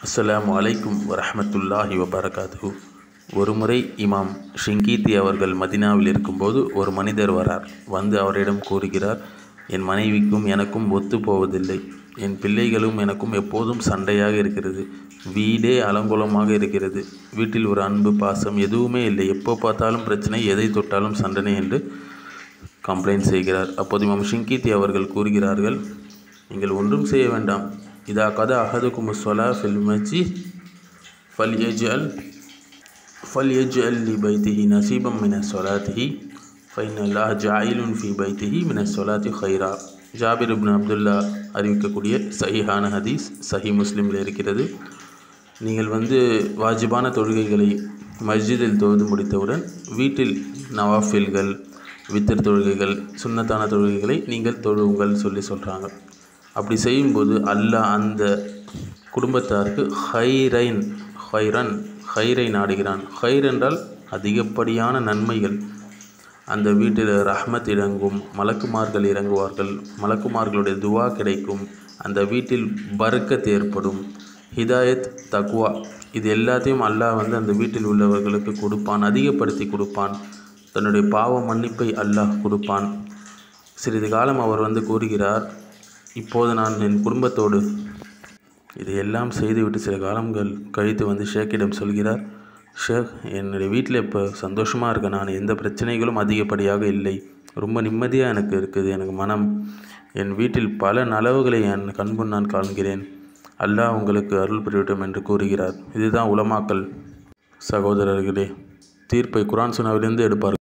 அஸ்ஸலாமு அலைக்கும் வரஹ்மத்துல்லாஹி வபரகாத்துஹு ஒருமுறை இமாம் ஷிங்கீத்தி அவர்கள் மதினாவில் இருக்கும்போது ஒரு மனிதர் வரார் வந்து அவரிடம் கூறுகிறார் என் மனைவிக்கும் எனக்கும் ஒத்து போவதில்லை என் பிள்ளைகளும் எனக்கும் எப்போதும் சண்டையாக இருக்கிறது வீடே அலங்கோலமாக இருக்கிறது வீட்டில் ஒரு அன்பு பாசம் எதுவுமே இல்லை எப்போ பார்த்தாலும் பிரச்சனை எதை தொட்டாலும் சண்டனை என்று கம்ப்ளைண்ட் செய்கிறார் அப்போது இமாம் ஷிங்கீத்தி அவர்கள் கூறுகிறார்கள் நீங்கள் ஒன்றும் செய்ய வேண்டாம் இதா கத அஹதுக்கும் சொலா ஃபில் மஜித் ஃபல் எஜ்அல் ஃபல் எஜ்அல் லி பைத்திஹி நசீபம் மின சொலாத்திஹி ஃபைன் அல்லாஹ் ஜாயிலுன் ஃபி பைத்திஹி மின சொலாத்தி ஹைரா ஜாபிர் இப்னு அப்துல்லா அறிவிக்கக்கூடிய சஹிஹான ஹதீஸ் சஹி முஸ்லீமில் இருக்கிறது நீங்கள் வந்து வாஜிபான தொழுகைகளை மஸ்ஜிதில் தொழுது முடித்தவுடன் வீட்டில் நவாஃபில்கள் வித்தர் தொழுகைகள் சுன்னத்தான தொழுகைகளை நீங்கள் தொழுவுங்கள் சொல்லி சொல்கிறாங்க அப்படி செய்யும்போது அல்லாஹ் அந்த குடும்பத்தாருக்கு ஹைரைன் ஹைரன் ஹைரை நாடுகிறான் ஹைர் என்றால் அதிகப்படியான நன்மைகள் அந்த வீட்டில் ரஹ்மத் இறங்கும் மலக்குமார்கள் இறங்குவார்கள் மலக்குமார்களுடைய துவா கிடைக்கும் அந்த வீட்டில் பறக்கத் ஏற்படும் ஹிதாயத் தக்வா இது எல்லாத்தையும் அல்லாஹ் வந்து அந்த வீட்டில் உள்ளவர்களுக்கு கொடுப்பான் அதிகப்படுத்தி கொடுப்பான் தன்னுடைய பாவ மன்னிப்பை அல்லாஹ் கொடுப்பான் சிறிது காலம் அவர் வந்து கூறுகிறார் இப்போது நான் என் குடும்பத்தோடு இதையெல்லாம் செய்துவிட்டு சில காலங்கள் கழித்து வந்து ஷேக்கிடம் சொல்கிறார் ஷேக் என்னுடைய வீட்டில் இப்போ சந்தோஷமாக இருக்கேன் நான் எந்த பிரச்சனைகளும் அதிகப்படியாக இல்லை ரொம்ப நிம்மதியாக எனக்கு இருக்குது எனக்கு மனம் என் வீட்டில் பல நலவுகளை என் கண்முன் நான் காண்கிறேன் அல்லாஹ் உங்களுக்கு அருள் புரியட்டும் என்று கூறுகிறார் இதுதான் உலமாக்கல் சகோதரர்களே தீர்ப்பை குரான் சுனாவிலிருந்து எடுப்பார்கள்